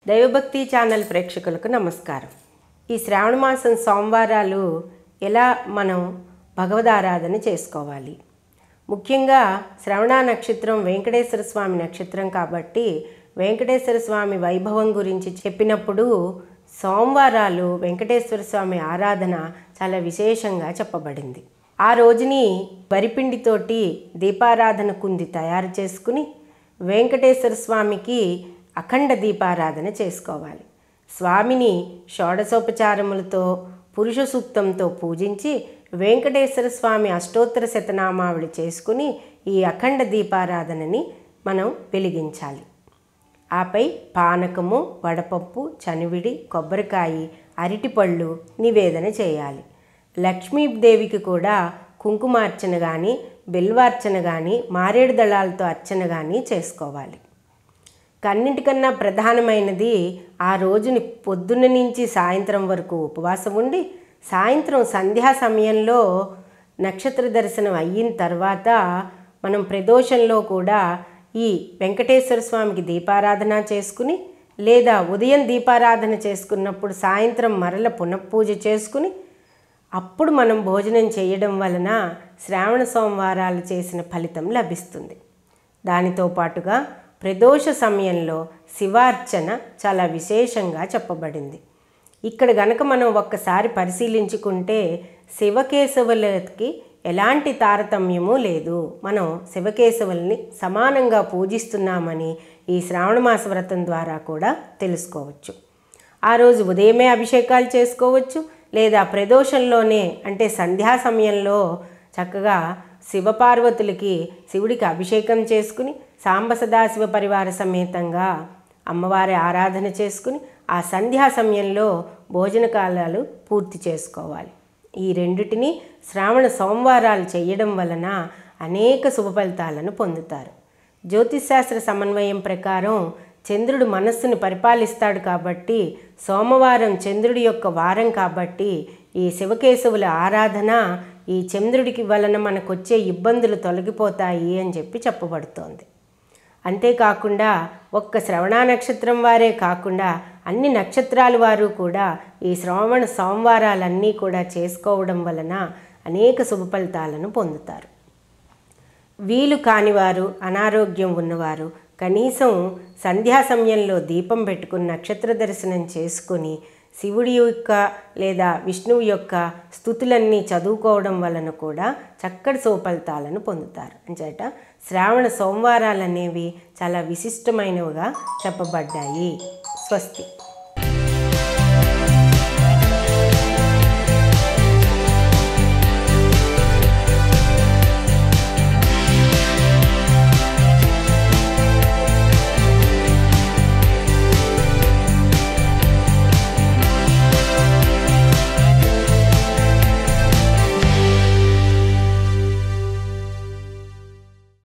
దైవభక్తి ఛానల్ ప్రేక్షకులకు నమస్కారం ఈ శ్రావణ మాసం సోమవారాలు ఎలా మనం భగవదారాధన చేసుకోవాలి ముఖ్యంగా శ్రవణ నక్షత్రం వెంకటేశ్వర స్వామి నక్షత్రం కాబట్టి వెంకటేశ్వర స్వామి వైభవం గురించి చెప్పినప్పుడు సోమవారాలు వెంకటేశ్వర స్వామి ఆరాధన చాలా విశేషంగా చెప్పబడింది ఆ రోజుని వరిపిండితోటి దీపారాధన కుంది తయారు చేసుకుని వెంకటేశ్వర స్వామికి అఖండ దీపారాధన చేసుకోవాలి స్వామిని షోడశోపచారములతో పురుష సూక్తంతో పూజించి వెంకటేశ్వర స్వామి అష్టోత్తర శతనామావళి చేసుకుని ఈ అఖండ దీపారాధనని మనం వెలిగించాలి ఆపై పానకము వడపప్పు చనివిడి కొబ్బరికాయ అరటిపళ్ళు నివేదన చేయాలి లక్ష్మీదేవికి కూడా కుంకుమార్చన కానీ బిల్వార్చన కానీ మారేడు దళాలతో అర్చన కానీ చేసుకోవాలి కన్నింటికన్నా ప్రధానమైనది ఆ రోజుని పొద్దున్న నుంచి సాయంత్రం వరకు ఉపవాసం ఉండి సాయంత్రం సంధ్యా సమయంలో నక్షత్ర దర్శనం అయిన తర్వాత మనం ప్రదోషంలో కూడా ఈ వెంకటేశ్వర స్వామికి దీపారాధన చేసుకుని లేదా ఉదయం దీపారాధన చేసుకున్నప్పుడు సాయంత్రం మరల పునఃపూజ చేసుకుని అప్పుడు మనం భోజనం చేయడం వలన శ్రావణ సోమవారాలు చేసిన ఫలితం లభిస్తుంది దానితో పాటుగా ప్రదోష సమయంలో శివార్చన చాలా విశేషంగా చెప్పబడింది ఇక్కడ గనక మనం ఒక్కసారి పరిశీలించుకుంటే శివకేశవులకి ఎలాంటి తారతమ్యము లేదు మనం శివకేశవుల్ని సమానంగా పూజిస్తున్నామని ఈ శ్రావణమాస వ్రతం ద్వారా కూడా తెలుసుకోవచ్చు ఆ రోజు ఉదయమే అభిషేకాలు చేసుకోవచ్చు లేదా ప్రదోషంలోనే అంటే సంధ్యా సమయంలో చక్కగా శివపార్వతులకి శివుడికి అభిషేకం చేసుకుని సాంబ సదాశివ పరివార సమేతంగా అమ్మవారి ఆరాధన చేసుకుని ఆ సంధ్యా సమయంలో భోజన కాలాలు పూర్తి చేసుకోవాలి ఈ రెండిటిని శ్రావణ సోమవారాలు చేయడం వలన అనేక శుభ ఫలితాలను పొందుతారు జ్యోతిశాస్త్ర సమన్వయం ప్రకారం చంద్రుడు మనస్సును పరిపాలిస్తాడు కాబట్టి సోమవారం చంద్రుడి యొక్క వారం కాబట్టి ఈ శివకేశవుల ఆరాధన ఈ చంద్రుడికి వలన మనకొచ్చే ఇబ్బందులు తొలగిపోతాయి అని చెప్పి చెప్పబడుతోంది అంతేకాకుండా ఒక్క శ్రవణ నక్షత్రం వారే కాకుండా అన్ని నక్షత్రాల వారు కూడా ఈ శ్రవణ సోమవారాలన్నీ కూడా చేసుకోవడం వలన అనేక శుభ ఫలితాలను పొందుతారు వీలు కానివారు అనారోగ్యం ఉన్నవారు కనీసం సంధ్యా సమయంలో దీపం పెట్టుకుని నక్షత్ర దర్శనం చేసుకుని శివుడి యొక్క లేదా విష్ణువు యొక్క స్థుతులన్నీ చదువుకోవడం వలన కూడా చక్కటి సుఫలితాలను పొందుతారు అంచేట శ్రావణ సోమవారాలు అనేవి చాలా విశిష్టమైనవిగా చెప్పబడ్డాయి స్వస్తి